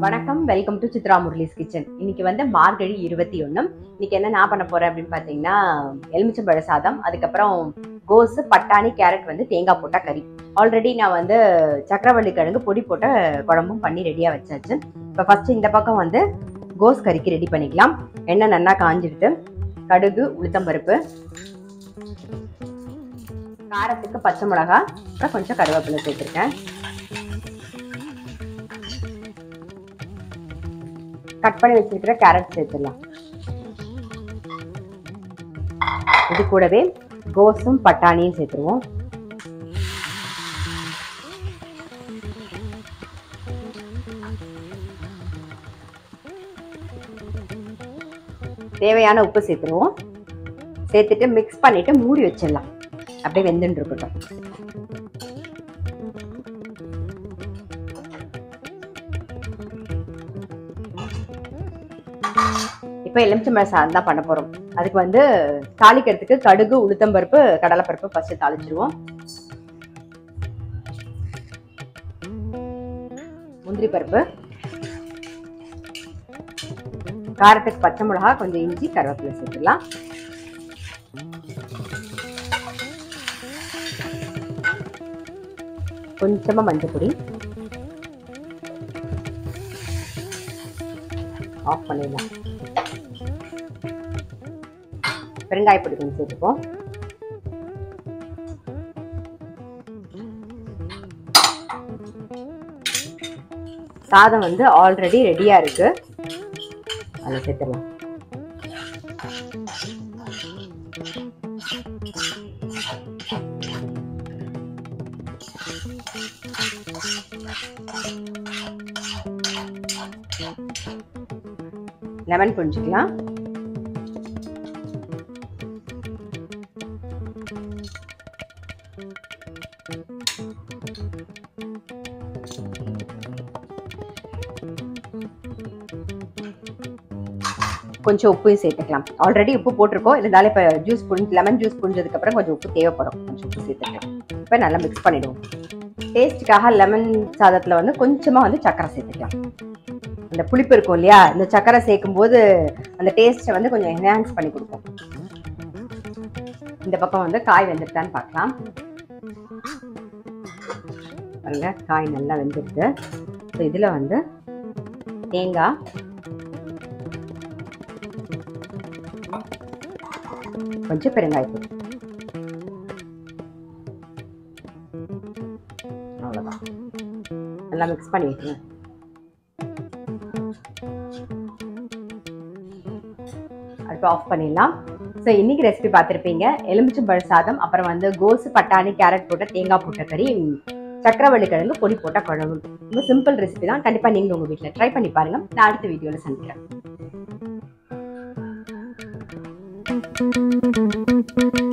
வணக்கம் welcome to Chitra Murali's kitchen இன்னைக்கு வந்து மார்கழி இருபத்தி ஒன்று இன்னைக்கு என்ன நான் பண்ண போறேன் அப்படின்னு பார்த்தீங்கன்னா எலுமிச்சம்பழ சாதம் அதுக்கப்புறம் கோஸு பட்டாணி கேரட் வந்து தேங்காய் போட்ட கறி ஆல்ரெடி நான் வந்து சக்கரவள்ளி கிழங்கு பொடி போட்ட குழம்பும் பண்ணி ரெடியாக வச்சாச்சு இப்போ ஃபர்ஸ்ட் இந்த பக்கம் வந்து கோஸ் கறிக்கு ரெடி பண்ணிக்கலாம் எண்ணெய் நல்லா காஞ்சிடுது கடுகு உளுத்தம்பருப்பு காரத்துக்கு பச்சை மிளகா அப்புறம் கொஞ்சம் கருவேப்பிலை சேர்த்துருக்கேன் கட் பண்ணி வச்சிருக்கிற கேரட் சேர்த்துடலாம் இது கூடவே கோஸும் பட்டாணியும் சேர்த்துருவோம் தேவையான உப்பு சேர்த்துருவோம் சேர்த்துட்டு மிக்ஸ் பண்ணிட்டு மூடி வச்சிடலாம் அப்படியே வெந்துட்டு இருக்கட்டும் இப்போ எலுமிச்சம்பழ சாதம் தான் பண்ண போறோம் அதுக்கு வந்து தாளிக்கிறதுக்கு கடுகு உளுத்தம்பருப்பு கடலைப்பருப்பு ஃபர்ஸ்ட் தாளிச்சிருவோம் முந்திரி பருப்பு காரத்துக்கு பச்சை மிளகா கொஞ்சம் இஞ்சி கருவேப்பிலை சேர்த்துக்கலாம் கொஞ்சமா மஞ்சள் பொடி ஆஃப் பண்ணிடலாம் பெருங்காய பொடி கொஞ்சம் சேர்த்துப்போம் சாதம் வந்து ஆல்ரெடி ரெடியா இருக்கு அதை சேர்த்துடலாம் லெமன் புரிஞ்சுக்கலாம் கொஞ்சம் உப்பையும் சேர்த்துக்கலாம் ஆல்ரெடி உப்பு போட்டிருக்கோம் இருந்தாலும் இப்போ ஜூஸ் புரிஞ்சு லெமன் ஜூஸ் புரிஞ்சதுக்கு அப்புறம் கொஞ்சம் உப்பு தேவைப்படும் கொஞ்சம் உப்பு சேர்த்துக்கலாம் இப்போ நல்லா மிக்ஸ் பண்ணிடுவோம் டேஸ்ட்டுக்காக லெமன் சாதத்தில் வந்து கொஞ்சமாக வந்து சக்கரை சேர்த்துக்கலாம் அந்த புளிப்பு இருக்கும் இல்லையா இந்த சக்கரை சேர்க்கும் போது அந்த டேஸ்ட்டை வந்து கொஞ்சம் என்ஹான்ஸ் பண்ணி கொடுக்கும் இந்த பக்கம் வந்து காய் வெந்துருட்டான்னு பார்க்கலாம் பாருங்க காய் நல்லா வெந்துருக்கு ஸோ இதில் வந்து தேங்காய் கொஞ்சம் பெருங்காயத்தூள் அவ்வளோதான் நல்லா மிக்ஸ் பண்ணி வைக்கணும் அடுப்பு ஆஃப் பண்ணிடலாம் ஸோ இன்னைக்கு ரெசிபி பார்த்துருப்பீங்க எலுமிச்சம்பழ சாதம் அப்புறம் வந்து கோசு பட்டாணி கேரட் போட்ட தேங்காய் போட்ட கறி சக்கரவள்ளி கிழங்கு பொடி போட்ட குழம்பு ரொம்ப சிம்பிள் ரெசிபி தான் கண்டிப்பாக நீங்கள் உங்கள் வீட்டில் ட்ரை பண்ணி பாருங்க நான் அடுத்த வீடியோவில் சந்திக்கிறேன்